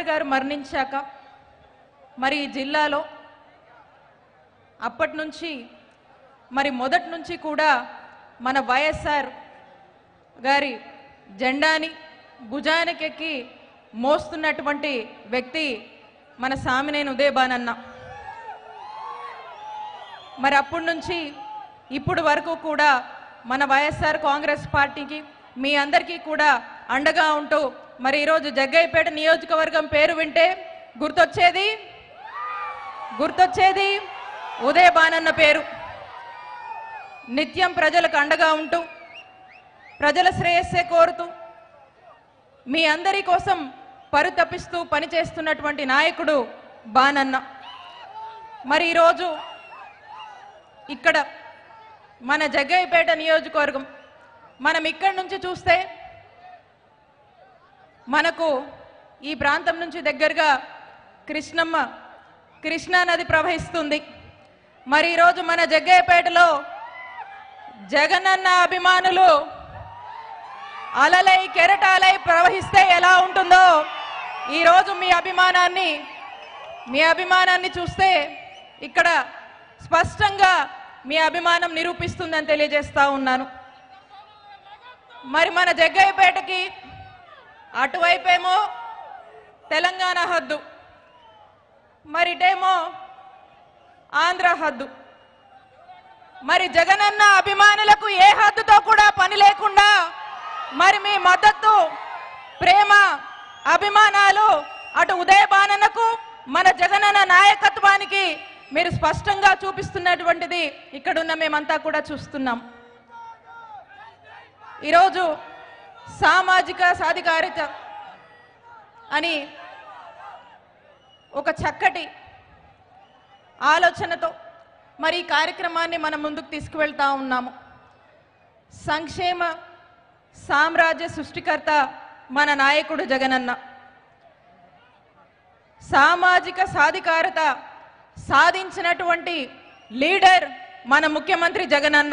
గారు మరణించాక మరి ఈ జిల్లాలో అప్పటి నుంచి మరి మొదటి నుంచి కూడా మన వైఎస్ఆర్ గారి జెండాని భుజానికెక్కి మోస్తున్నటువంటి వ్యక్తి మన సామినేని ఉదయబానన్న మరి అప్పటి నుంచి ఇప్పుడు వరకు కూడా మన వైఎస్ఆర్ కాంగ్రెస్ పార్టీకి మీ అందరికీ కూడా అండగా ఉంటూ మరి ఈరోజు జగ్గయ్యపేట నియోజకవర్గం పేరు వింటే గుర్తొచ్చేది గుర్తొచ్చేది ఉదయ బానన్న పేరు నిత్యం ప్రజలకు అండగా ఉంటూ ప్రజల శ్రేయస్సే కోరుతూ మీ అందరి కోసం పరుతపిస్తూ పనిచేస్తున్నటువంటి నాయకుడు బానన్న మరి ఈరోజు ఇక్కడ మన జగ్గయ్యపేట నియోజకవర్గం మనం ఇక్కడి నుంచి చూస్తే మనకు ఈ ప్రాంతం నుంచి దగ్గరగా కృష్ణమ్మ కృష్ణా నది ప్రవహిస్తుంది మరి ఈరోజు మన జగ్గయ్యపేటలో జగనన్న అభిమానులు అలలై కెరటాలై ప్రవహిస్తే ఎలా ఉంటుందో ఈరోజు మీ అభిమానాన్ని మీ అభిమానాన్ని చూస్తే ఇక్కడ స్పష్టంగా మీ అభిమానం నిరూపిస్తుందని తెలియజేస్తా ఉన్నాను మరి మన జగ్గయ్యపేటకి అటువైపేమో తెలంగాణ హద్దు మరి ఇటేమో ఆంధ్ర హద్దు మరి జగనన్న అభిమానులకు ఏ హద్దుతో కూడా పని లేకుండా మరి మీ మద్దతు ప్రేమ అభిమానాలు అటు ఉదయబానన్నకు మన జగనన్న నాయకత్వానికి మీరు స్పష్టంగా చూపిస్తున్నటువంటిది ఇక్కడున్న మేమంతా కూడా చూస్తున్నాం ఈరోజు సామాజిక సాధికారిత అని ఒక చక్కటి ఆలోచనతో మరి ఈ కార్యక్రమాన్ని మనం ముందుకు తీసుకువెళ్తా ఉన్నాము సంక్షేమ సామ్రాజ్య సృష్టికర్త మన నాయకుడు జగనన్న సామాజిక సాధికారత సాధించినటువంటి లీడర్ మన ముఖ్యమంత్రి జగనన్న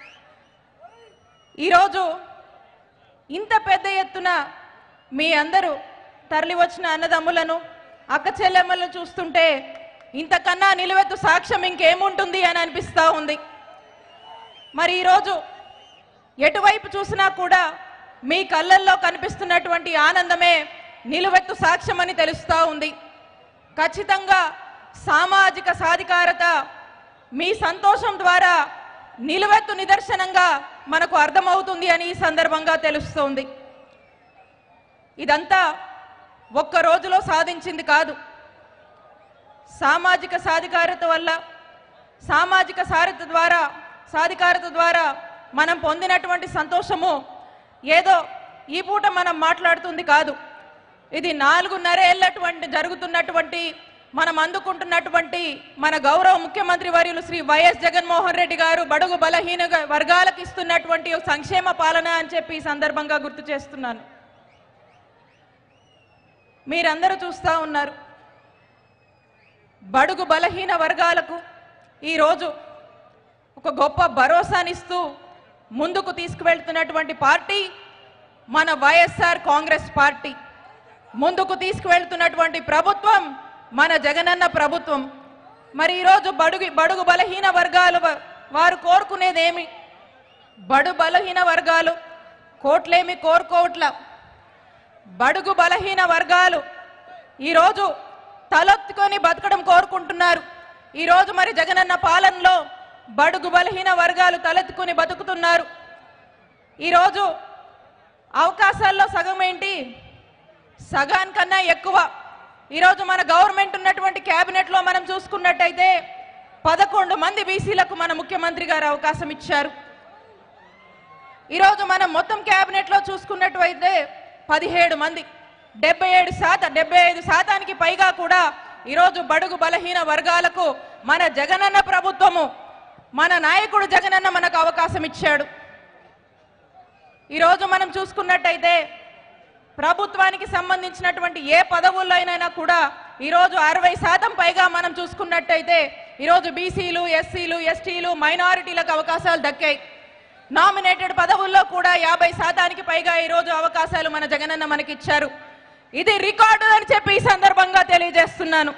ఈరోజు ఇంత పెద్ద ఎత్తున మీ అందరూ తరలి వచ్చిన అన్నదమ్ములను అక్క చెల్లెమ్మలను చూస్తుంటే ఇంతకన్నా నిలువెత్తు సాక్ష్యం ఇంకేముంటుంది అని అనిపిస్తూ ఉంది మరి ఈరోజు ఎటువైపు చూసినా కూడా మీ కళ్ళల్లో కనిపిస్తున్నటువంటి ఆనందమే నిలువెత్తు సాక్ష్యం అని తెలుస్తూ ఉంది ఖచ్చితంగా సామాజిక సాధికారత మీ సంతోషం ద్వారా నిలువెత్తు నిదర్శనంగా మనకు అర్థమవుతుంది అని ఈ సందర్భంగా తెలుస్తోంది ఇదంతా ఒక్క రోజులో సాధించింది కాదు సామాజిక సాధికారత వల్ల సామాజిక సారత ద్వారా సాధికారత ద్వారా మనం పొందినటువంటి సంతోషము ఏదో ఈ పూట మనం మాట్లాడుతుంది కాదు ఇది నాలుగున్నరేళ్లటువంటి జరుగుతున్నటువంటి మనం అందుకుంటున్నటువంటి మన గౌరవ ముఖ్యమంత్రి వర్యులు శ్రీ వైఎస్ జగన్మోహన్ రెడ్డి గారు బడుగు బలహీన వర్గాలకు ఇస్తున్నటువంటి ఒక సంక్షేమ పాలన అని చెప్పి ఈ సందర్భంగా గుర్తు చేస్తున్నాను మీరందరూ చూస్తూ ఉన్నారు బడుగు బలహీన వర్గాలకు ఈరోజు ఒక గొప్ప భరోసానిస్తూ ముందుకు తీసుకువెళ్తున్నటువంటి పార్టీ మన వైఎస్ఆర్ కాంగ్రెస్ పార్టీ ముందుకు తీసుకువెళ్తున్నటువంటి ప్రభుత్వం మన జగనన్న ప్రభుత్వం మరి ఈరోజు బడుగు బడుగు బలహీన వర్గాలు వ- వారు కోరుకునేదేమి బడు బలహీన వర్గాలు కోట్లేమి కోరుకోవట్ల బడుగు బలహీన వర్గాలు ఈరోజు తలెత్తుకొని బతకడం కోరుకుంటున్నారు ఈరోజు మరి జగనన్న పాలనలో బడుగు బలహీన వర్గాలు తలెత్తుకొని బతుకుతున్నారు ఈరోజు అవకాశాల్లో సగం ఏంటి సగానికన్నా ఎక్కువ ఈరోజు మన గవర్నమెంట్ ఉన్నటువంటి క్యాబినెట్లో మనం చూసుకున్నట్టయితే పదకొండు మంది బీసీలకు మన ముఖ్యమంత్రి గారు అవకాశం ఇచ్చారు ఈరోజు మనం మొత్తం క్యాబినెట్లో చూసుకున్నట్లయితే పదిహేడు మంది డెబ్బై ఏడు శాతం డెబ్బై ఐదు శాతానికి పైగా కూడా ఈరోజు బడుగు బలహీన వర్గాలకు మన జగనన్న ప్రభుత్వము మన నాయకుడు జగనన్న మనకు అవకాశం ఇచ్చాడు ఈరోజు మనం చూసుకున్నట్టయితే ప్రభుత్వానికి సంబంధించినటువంటి ఏ పదవుల్లో అయినా కూడా ఈరోజు అరవై శాతం పైగా మనం చూసుకున్నట్టయితే ఈరోజు బీసీలు ఎస్సీలు ఎస్టీలు మైనారిటీలకు అవకాశాలు దక్కాయి నామినేటెడ్ పదవుల్లో కూడా యాభై శాతానికి పైగా ఈరోజు అవకాశాలు మన జగనన్న మనకి ఇచ్చారు ఇది రికార్డు అని చెప్పి ఈ సందర్భంగా తెలియజేస్తున్నాను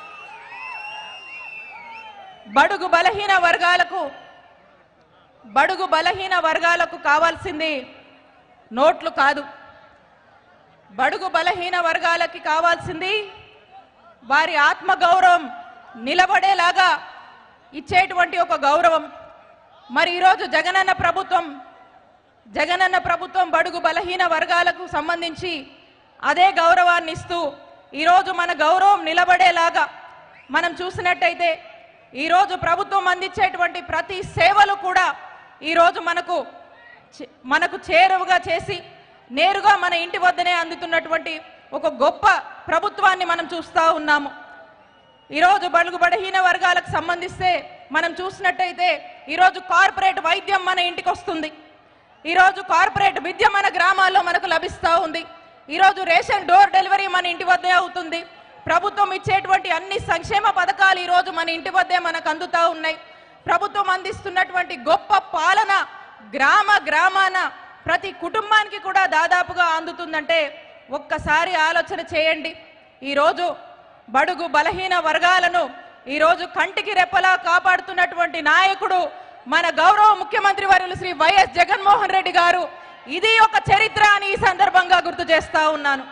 బడుగు బలహీన వర్గాలకు బడుగు బలహీన వర్గాలకు కావాల్సింది నోట్లు కాదు బడుగు బలహీన వర్గాలకి కావాల్సింది వారి ఆత్మగౌరవం నిలబడేలాగా ఇచ్చేటువంటి ఒక గౌరవం మరి ఈరోజు జగనన్న ప్రభుత్వం జగనన్న ప్రభుత్వం బడుగు బలహీన వర్గాలకు సంబంధించి అదే గౌరవాన్ని ఇస్తూ ఈరోజు మన గౌరవం నిలబడేలాగా మనం చూసినట్టయితే ఈరోజు ప్రభుత్వం అందించేటువంటి ప్రతి సేవలు కూడా ఈరోజు మనకు చే- మనకు చేరువగా చేసి నేరుగా మన ఇంటి వద్దనే అందుతున్నటువంటి ఒక గొప్ప ప్రభుత్వాన్ని మనం చూస్తూ ఉన్నాము ఈరోజు బడుగు బలహీన వర్గాలకు సంబంధిస్తే మనం చూసినట్టయితే ఈరోజు కార్పొరేట్ వైద్యం మన ఇంటికి వస్తుంది ఈరోజు కార్పొరేట్ విద్య మన గ్రామాల్లో మనకు లభిస్తూ ఉంది ఈరోజు రేషన్ డోర్ డెలివరీ మన ఇంటి వద్దే అవుతుంది ప్రభుత్వం ఇచ్చేటువంటి అన్ని సంక్షేమ పథకాలు ఈరోజు మన ఇంటి వద్దే మనకు అందుతూ ఉన్నాయి ప్రభుత్వం అందిస్తున్నటువంటి గొప్ప పాలన గ్రామ గ్రామాన ప్రతి కుటుంబానికి కూడా దాదాపుగా అందుతుందంటే ఒక్కసారి ఆలోచన చేయండి ఈరోజు బడుగు బలహీన వర్గాలను ఈరోజు కంటికి రెప్పలా కాపాడుతున్నటువంటి నాయకుడు మన గౌరవ ముఖ్యమంత్రి వర్యులు శ్రీ వైఎస్ జగన్మోహన్ రెడ్డి గారు ఇది ఒక చరిత్ర అని ఈ సందర్భంగా గుర్తు చేస్తా ఉన్నాను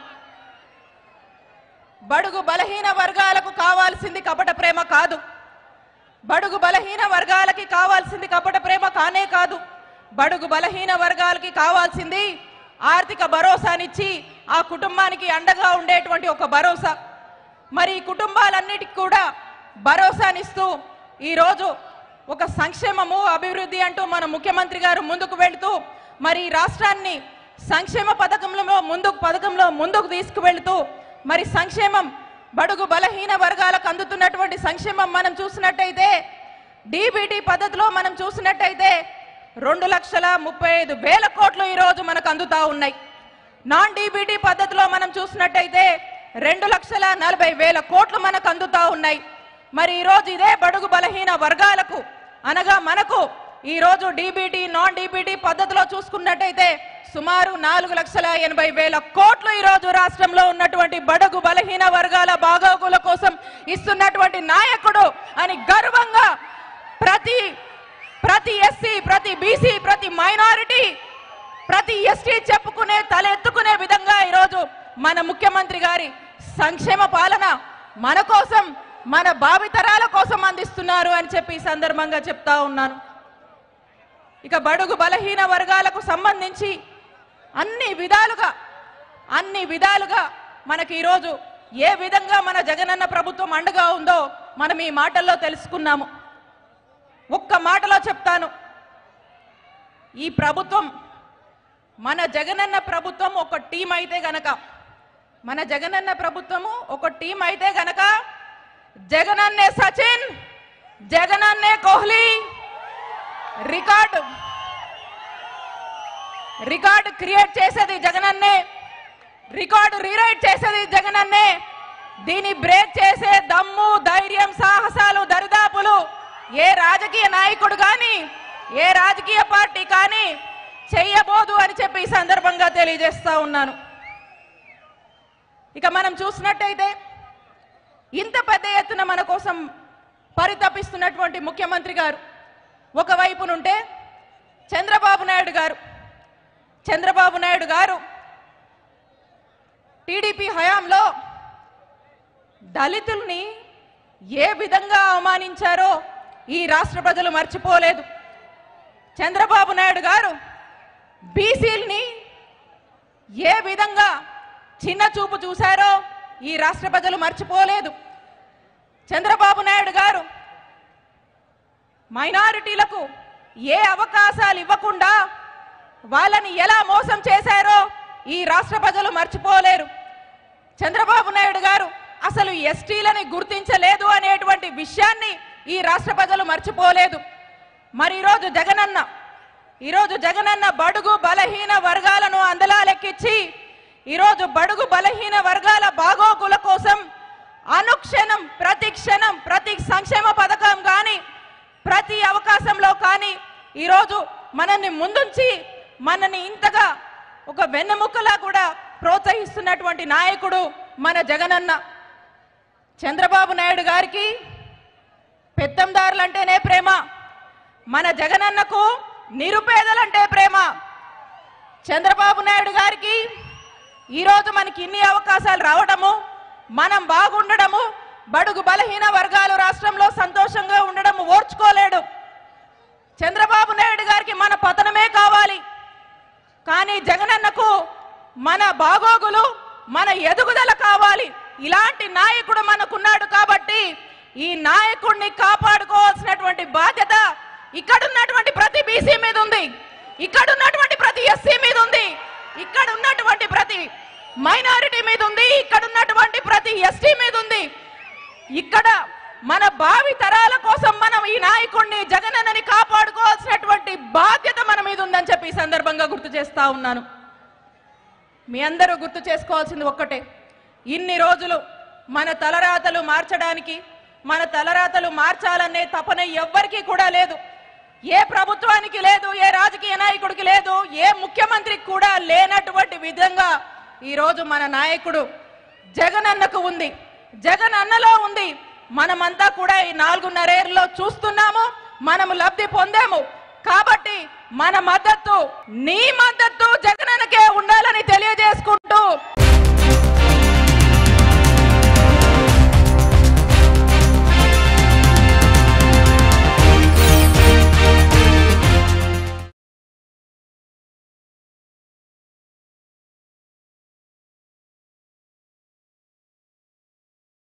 బడుగు బలహీన వర్గాలకు కావాల్సింది కపట ప్రేమ కాదు బడుగు బలహీన వర్గాలకి కావాల్సింది కపట ప్రేమ కానే కాదు బడుగు బలహీన వర్గాలకి కావాల్సింది ఆర్థిక భరోసానిచ్చి ఆ కుటుంబానికి అండగా ఉండేటువంటి ఒక భరోసా మరి ఈ కుటుంబాలన్నిటికీ కూడా భరోసానిస్తూ ఈరోజు ఒక సంక్షేమము అభివృద్ధి అంటూ మన ముఖ్యమంత్రి గారు ముందుకు వెళుతూ మరి ఈ రాష్ట్రాన్ని సంక్షేమ పథకంలో ముందుకు పథకంలో ముందుకు తీసుకువెళుతూ మరి సంక్షేమం బడుగు బలహీన వర్గాలకు అందుతున్నటువంటి సంక్షేమం మనం చూసినట్టయితే డీబీటీ పద్ధతిలో మనం చూసినట్టయితే రెండు లక్షల ముప్పై ఐదు వేల కోట్లు ఈరోజు మనకు అందుతా ఉన్నాయి నాన్ డీబీటీ పద్ధతిలో మనం చూసినట్టయితే రెండు లక్షల నలభై వేల కోట్లు మనకు అందుతా ఉన్నాయి మరి ఈరోజు ఇదే బడుగు బలహీన వర్గాలకు అనగా మనకు ఈరోజు డీబీటీ నాన్ డీబీటీ పద్ధతిలో చూసుకున్నట్టయితే సుమారు నాలుగు లక్షల ఎనభై వేల కోట్లు ఈరోజు రాష్ట్రంలో ఉన్నటువంటి బడుగు బలహీన వర్గాల బాగోగుల కోసం ఇస్తున్నటువంటి నాయకుడు అని గర్వంగా ప్రతి ప్రతి ఎస్సీ ప్రతి బీసీ ప్రతి మైనారిటీ ప్రతి ఎస్టీ చెప్పుకునే తలెత్తుకునే విధంగా ఈరోజు మన ముఖ్యమంత్రి గారి సంక్షేమ పాలన మన కోసం మన భావితరాల కోసం అందిస్తున్నారు అని చెప్పి ఈ సందర్భంగా చెప్తా ఉన్నాను ఇక బడుగు బలహీన వర్గాలకు సంబంధించి అన్ని విధాలుగా అన్ని విధాలుగా మనకి ఈరోజు ఏ విధంగా మన జగనన్న ప్రభుత్వం అండగా ఉందో మనం ఈ మాటల్లో తెలుసుకున్నాము ఒక్క మాటలో చెప్తాను ఈ ప్రభుత్వం మన జగనన్న ప్రభుత్వం ఒక టీం అయితే గనక మన జగనన్న ప్రభుత్వము ఒక టీం అయితే గనక జగనన్నే సచిన్ జగనన్నే కోహ్లీ రికార్డు రికార్డు క్రియేట్ చేసేది జగనన్నే రికార్డు రీరైట్ చేసేది జగనన్నే దీన్ని బ్రేక్ చేసే దమ్ము ధైర్యం సాహసాలు దరిదాపులు ఏ రాజకీయ నాయకుడు కానీ ఏ రాజకీయ పార్టీ కానీ చెయ్యబోదు అని చెప్పి ఈ సందర్భంగా తెలియజేస్తా ఉన్నాను ఇక మనం చూసినట్టయితే ఇంత పెద్ద ఎత్తున మన కోసం పరితపిస్తున్నటువంటి ముఖ్యమంత్రి గారు ఒకవైపు నుంటే చంద్రబాబు నాయుడు గారు చంద్రబాబు నాయుడు గారు టీడీపీ హయాంలో దళితుల్ని ఏ విధంగా అవమానించారో ఈ రాష్ట్ర ప్రజలు మర్చిపోలేదు చంద్రబాబు నాయుడు గారు బీసీల్ని ఏ విధంగా చిన్న చూపు చూశారో ఈ రాష్ట్ర ప్రజలు మర్చిపోలేదు చంద్రబాబు నాయుడు గారు మైనారిటీలకు ఏ అవకాశాలు ఇవ్వకుండా వాళ్ళని ఎలా మోసం చేశారో ఈ రాష్ట్ర ప్రజలు మర్చిపోలేరు చంద్రబాబు నాయుడు గారు అసలు ఎస్టీలని గుర్తించలేదు అనేటువంటి విషయాన్ని ఈ రాష్ట్ర ప్రజలు మర్చిపోలేదు మరి ఈరోజు జగనన్న ఈరోజు జగనన్న బడుగు బలహీన వర్గాలను అందలాలెక్కించి ఈరోజు బడుగు బలహీన వర్గాల బాగోగుల కోసం అనుక్షణం ప్రతి క్షణం ప్రతి సంక్షేమ పథకం కానీ ప్రతి అవకాశంలో కానీ ఈరోజు మనల్ని ముందుంచి మనల్ని ఇంతగా ఒక వెన్నెముకలా కూడా ప్రోత్సహిస్తున్నటువంటి నాయకుడు మన జగనన్న చంద్రబాబు నాయుడు గారికి పెత్తందారులంటేనే ప్రేమ మన జగనన్నకు నిరుపేదలంటే ప్రేమ చంద్రబాబు నాయుడు గారికి ఈరోజు మనకి ఇన్ని అవకాశాలు రావడము మనం బాగుండడము బడుగు బలహీన వర్గాలు రాష్ట్రంలో సంతోషంగా ఉండడము ఓర్చుకోలేడు చంద్రబాబు నాయుడు గారికి మన పతనమే కావాలి కానీ జగనన్నకు మన బాగోగులు మన ఎదుగుదల కావాలి ఇలాంటి నాయకుడు మనకున్నాడు కాబట్టి ఈ నాయకుడిని కాపాడుకోవాల్సినటువంటి బాధ్యత ఇక్కడ ఉన్నటువంటి ప్రతి బీసీ మీద ఉంది ఇక్కడ ఉన్నటువంటి ప్రతి ఎస్సీ మీద ఉంది ఇక్కడ ఉన్నటువంటి ప్రతి మైనారిటీ మీద ఉంది ఇక్కడ ఉన్నటువంటి ప్రతి ఎస్టీ మీద ఉంది ఇక్కడ మన భావి తరాల కోసం మనం ఈ నాయకుడిని జగనన్నని కాపాడుకోవాల్సినటువంటి బాధ్యత మన మీద ఉందని చెప్పి ఈ సందర్భంగా గుర్తు చేస్తా ఉన్నాను మీ అందరూ గుర్తు చేసుకోవాల్సింది ఒక్కటే ఇన్ని రోజులు మన తలరాతలు మార్చడానికి మన తలరాతలు మార్చాలనే తపన ఎవ్వరికీ కూడా లేదు ఏ ప్రభుత్వానికి లేదు ఏ రాజకీయ నాయకుడికి లేదు ఏ ముఖ్యమంత్రికి కూడా లేనటువంటి విధంగా ఈరోజు మన నాయకుడు జగన్ అన్నకు ఉంది జగన్ అన్నలో ఉంది మనమంతా కూడా ఈ నాలుగున్నరేళ్ళలో చూస్తున్నాము మనము లబ్ధి పొందాము కాబట్టి మన మద్దతు నీ మద్దతు జగనన్నకే ఉండాలని తెలియజేసుకుంటూ